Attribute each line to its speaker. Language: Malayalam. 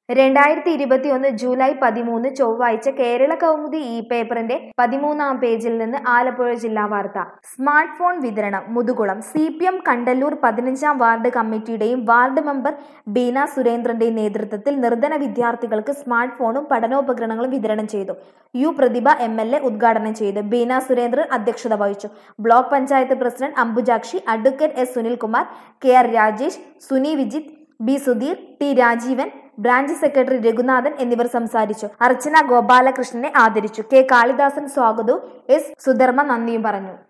Speaker 1: രണ്ടായിരത്തി ഇരുപത്തിയൊന്ന് ജൂലൈ പതിമൂന്ന് ചൊവ്വാഴ്ച കേരള കൗമുദി ഇ പേപ്പറിന്റെ പതിമൂന്നാം പേജിൽ നിന്ന് ആലപ്പുഴ ജില്ലാ വാർത്ത സ്മാർട്ട് ഫോൺ വിതരണം Muthukulam C P M Kandalloor പതിനഞ്ചാം വാർഡ് കമ്മിറ്റിയുടെയും വാർഡ് മെമ്പർ ബീന സുരേന്ദ്രന്റെയും നേതൃത്വത്തിൽ നിർധന വിദ്യാർത്ഥികൾക്ക് സ്മാർട്ട് ഫോണും പഠനോപകരണങ്ങളും വിതരണം ചെയ്തു U Prathibha M L A ഉദ്ഘാടനം ചെയ്തു ബീന സുരേന്ദ്രൻ അധ്യക്ഷത വഹിച്ചു block panchayat president Ambujakshi advocate S Sunilkumar K R Rajesh Suni Vijith B Sudheer T Rajeevan branch secretary Raghunathan എന്നിവർ സംസാരിച്ചു അർച്ചന ഗോപാലകൃഷ്ണനെ ആദരിച്ചു കെ കാളിദാസൻ സ്വാഗതവും എസ് സുധർമ്മ നന്ദിയും പറഞ്ഞു